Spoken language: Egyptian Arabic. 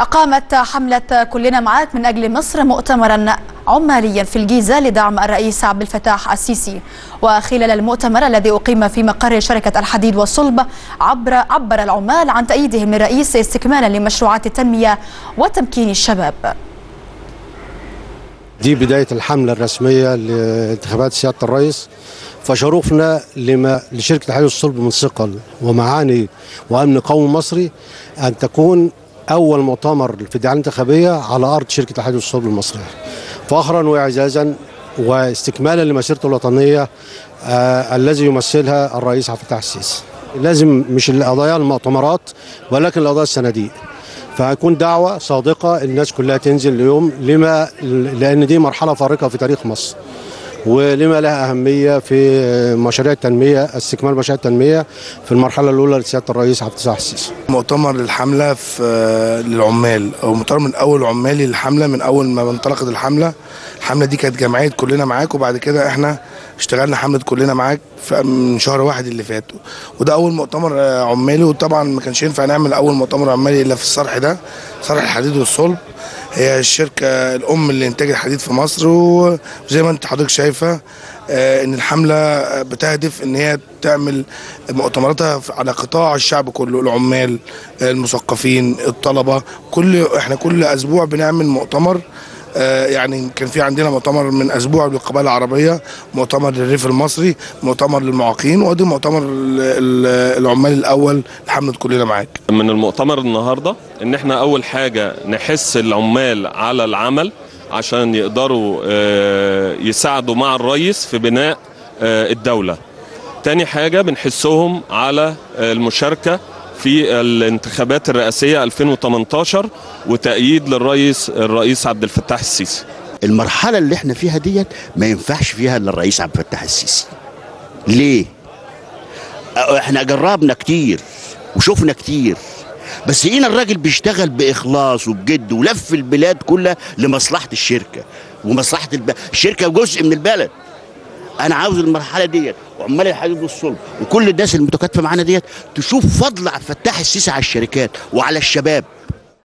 أقامت حملة كلنا معاك من أجل مصر مؤتمرا عماليا في الجيزة لدعم الرئيس عبد الفتاح السيسي وخلال المؤتمر الذي أقيم في مقر شركة الحديد والصلب عبر عبر العمال عن تأييدهم للرئيس استكمالا لمشروعات التنمية وتمكين الشباب دي بداية الحملة الرسمية لانتخابات سيادة الرئيس فشرفنا لما لشركة الحديد والصلب من ثقل ومعاني وأمن قومي مصري أن تكون أول مؤتمر في الدعاية الانتخابية على أرض شركة الحديد والصلب المصرية فخرا وإعزازا واستكمالا لمسيرته الوطنية آه الذي يمثلها الرئيس عبد الفتاح السيسي لازم مش القضايا المؤتمرات ولكن القضايا الصناديق فهيكون دعوة صادقة الناس كلها تنزل اليوم لما لأن دي مرحلة فارقة في تاريخ مصر ولما لها أهمية في مشاريع التنمية استكمال مشاريع التنمية في المرحلة الأولى لسيادة الرئيس عبد الفتاح السيسي مؤتمر للحملة في للعمال أو مؤتمر من أول عمالي للحملة من أول ما انطلقت الحملة الحملة دي كانت جمعية كلنا معاك وبعد كده احنا اشتغلنا حملة كلنا معاك من شهر واحد اللي فات وده أول مؤتمر عمالي وطبعا ما كانش ينفع نعمل أول مؤتمر عمالي إلا في الصرح ده صرح الحديد والصلب هي الشركة الأم لإنتاج الحديد في مصر وزي ما أنت حضرتك شايفة إن الحملة بتهدف إن هي تعمل مؤتمراتها على قطاع الشعب كله العمال المثقفين الطلبة كل إحنا كل أسبوع بنعمل مؤتمر يعني كان في عندنا مؤتمر من اسبوع للقبائل العربيه مؤتمر للريف المصري مؤتمر للمعاقين وادي مؤتمر العمال الاول لحمله كلنا معاك من المؤتمر النهارده ان احنا اول حاجه نحس العمال على العمل عشان يقدروا يساعدوا مع الرئيس في بناء الدوله تاني حاجه بنحسهم على المشاركه في الانتخابات الرئاسيه 2018 وتأييد للرئيس الرئيس عبد الفتاح السيسي. المرحله اللي احنا فيها ديت ما ينفعش فيها الا الرئيس عبد الفتاح السيسي. ليه؟ احنا جربنا كتير وشفنا كتير بس هنا الراجل بيشتغل باخلاص وبجد ولف البلاد كلها لمصلحه الشركه ومصلحه الب... الشركه جزء من البلد. انا عاوز المرحله ديت وعمال الحديد والصلب وكل الناس المتكاتفه معانا ديت تشوف فضل عبد الفتاح السيسي على الشركات وعلى الشباب